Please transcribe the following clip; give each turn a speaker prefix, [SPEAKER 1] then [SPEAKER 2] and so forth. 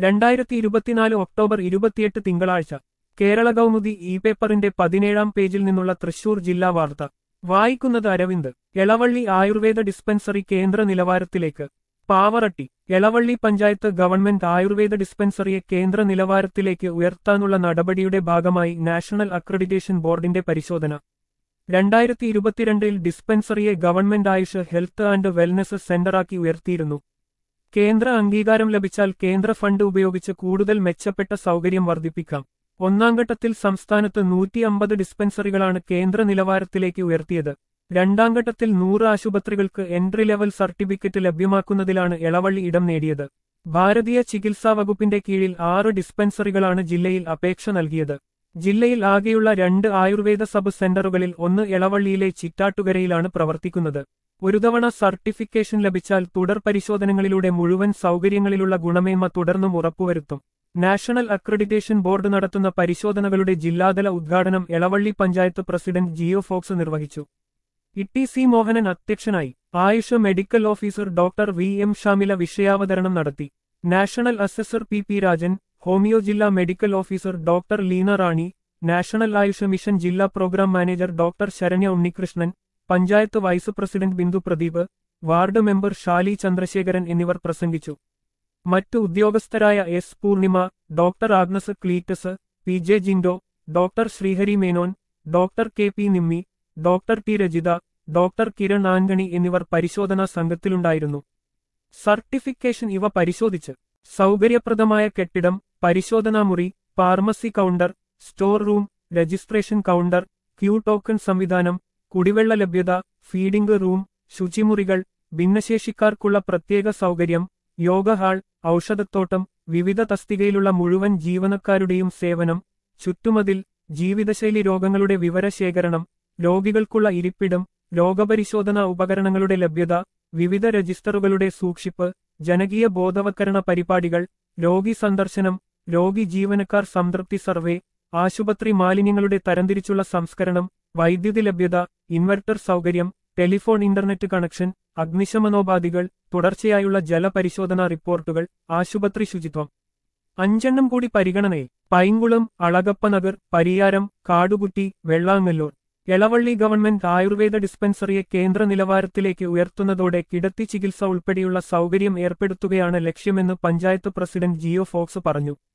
[SPEAKER 1] രണ്ടായിരത്തി ഇരുപത്തിനാല് ഒക്ടോബർ ഇരുപത്തിയെട്ട് തിങ്കളാഴ്ച കേരള കൗമുദി ഇ പേപ്പറിന്റെ പതിനേഴാം പേജിൽ നിന്നുള്ള തൃശൂർ ജില്ലാ വാർത്ത വായിക്കുന്നത് അരവിന്ദ് എളവള്ളി ആയുർവേദ ഡിസ്പെൻസറി കേന്ദ്ര നിലവാരത്തിലേക്ക് പാവറട്ടി എളവള്ളി പഞ്ചായത്ത് ഗവൺമെന്റ് ആയുർവേദ ഡിസ്പെൻസറിയെ കേന്ദ്ര നിലവാരത്തിലേക്ക് ഉയർത്താനുള്ള നടപടിയുടെ ഭാഗമായി നാഷണൽ അക്രഡിറ്റേഷൻ ബോർഡിന്റെ പരിശോധന രണ്ടായിരത്തി ഇരുപത്തിരണ്ടിൽ ഡിസ്പെൻസറിയെ government AYUSH health and wellness സെന്ററാക്കി ഉയർത്തിയിരുന്നു കേന്ദ്ര അംഗീകാരം ലഭിച്ചാൽ കേന്ദ്ര ഫണ്ട് ഉപയോഗിച്ച് കൂടുതൽ മെച്ചപ്പെട്ട സൗകര്യം വർദ്ധിപ്പിക്കാം ഒന്നാം ഘട്ടത്തിൽ സംസ്ഥാനത്ത് നൂറ്റി അമ്പത് ഡിസ്പെൻസറികളാണ് കേന്ദ്ര നിലവാരത്തിലേക്ക് ഉയർത്തിയത് രണ്ടാം ഘട്ടത്തിൽ നൂറ് ആശുപത്രികൾക്ക് എൻട്രി ലെവൽ സർട്ടിഫിക്കറ്റ് ലഭ്യമാക്കുന്നതിലാണ് എളവള്ളി ഇടം നേടിയത് ഭാരതീയ ചികിത്സാ വകുപ്പിന്റെ കീഴിൽ ആറ് ഡിസ്പെൻസറികളാണ് ജില്ലയിൽ അപേക്ഷ നൽകിയത് ജില്ലയിൽ ആകെയുള്ള രണ്ട് ആയുർവേദ സബ് സെന്ററുകളിൽ ഒന്ന് എളവള്ളിയിലെ ചിറ്റാട്ടുകരയിലാണ് പ്രവർത്തിക്കുന്നത് ഒരു തവണ സർട്ടിഫിക്കേഷൻ ലഭിച്ചാൽ തുടർ പരിശോധനകളിലൂടെ മുഴുവൻ സൗകര്യങ്ങളിലുള്ള ഗുണമേന്മ തുടർന്നും ഉറപ്പുവരുത്തും നാഷണൽ അക്രഡിറ്റേഷൻ ബോർഡ് നടത്തുന്ന പരിശോധനകളുടെ ജില്ലാതല ഉദ്ഘാടനം എളവള്ളി പഞ്ചായത്ത് പ്രസിഡന്റ് ജിയോ ഫോക്സ് നിർവഹിച്ചു ഇട്ടി സി മോഹനൻ അധ്യക്ഷനായി AYUSH medical officer doctor V M Shamila വിഷയാവതരണം നടത്തി national assessor P P Rajan homeo ജില്ലാ medical officer doctor Leena Rani national AYUSH mission ജില്ലാ programme manager doctor Saranya Unnikrishnan panchayat vice president Bindu Pradeep ward member Shali Chandrasekharan എന്നിവർ പ്രസംഗിച്ചു മറ്റു ഉദ്യോഗസ്ഥരായ S Poornima doctor Agnes Cletus P J Jindo doctor Sreehari Menon doctor K P Nimmi doctor T Rajitha doctor Kiran Antony എന്നിവർ പരിശോധനാ സംഘത്തിലുണ്ടായിരുന്നു certification ഇവ പരിശോധിച്ച് സൗകര്യപ്രദമായ കെട്ടിടം പരിശോധനാമുറി pharmacy counter store room registration counter queue token സംവിധാനം കുടിവെള്ള ലഭ്യത ഫീഡിംഗ് റൂം ശുചിമുറികൾ ഭിന്നശേഷിക്കാർക്കുള്ള പ്രത്യേക സൗകര്യം യോഗ ഹാൾ ഔഷധത്തോട്ടം വിവിധ തസ്തികയിലുള്ള മുഴുവൻ ജീവനക്കാരുടെയും സേവനം ചുറ്റുമതിൽ ജീവിതശൈലി രോഗങ്ങളുടെ വിവരശേഖരണം രോഗികൾക്കുള്ള ഇരിപ്പിടം രോഗപരിശോധനാ ഉപകരണങ്ങളുടെ ലഭ്യത വിവിധ രജിസ്റ്ററുകളുടെ സൂക്ഷിപ്പ് ജനകീയ ബോധവത്കരണ പരിപാടികൾ രോഗി സന്ദർശനം രോഗി ജീവനക്കാർ സംതൃപ്തി സർവേ ആശുപത്രി മാലിന്യങ്ങളുടെ തരംതിരിച്ചുള്ള സംസ്കരണം വൈദ്യുതി ലഭ്യത ഇൻവെർട്ടർ സൗകര്യം ടെലിഫോൺ ഇന്റർനെറ്റ് കണക്ഷൻ അഗ്നിശമനോപാധികൾ തുടർച്ചയായുള്ള ജലപരിശോധനാ റിപ്പോർട്ടുകൾ ആശുപത്രി ശുചിത്വം അഞ്ചെണ്ണം കൂടി പരിഗണനയിൽ പൈങ്കുളം അളഗപ്പനഗർ പരിയാരം കാടുകുട്ടി വെള്ളാങ്ങല്ലൂർ എളവള്ളി ഗവൺമെന്റ് ആയുർവേദ ഡിസ്പെൻസറിയെ കേന്ദ്ര നിലവാരത്തിലേക്ക് ഉയർത്തുന്നതോടെ കിടത്തി ചികിത്സ ഉൾപ്പെടെയുള്ള സൗകര്യം ഏർപ്പെടുത്തുകയാണ് ലക്ഷ്യമെന്ന് പഞ്ചായത്ത് പ്രസിഡന്റ് ജിയോ ഫോക്സ് പറഞ്ഞു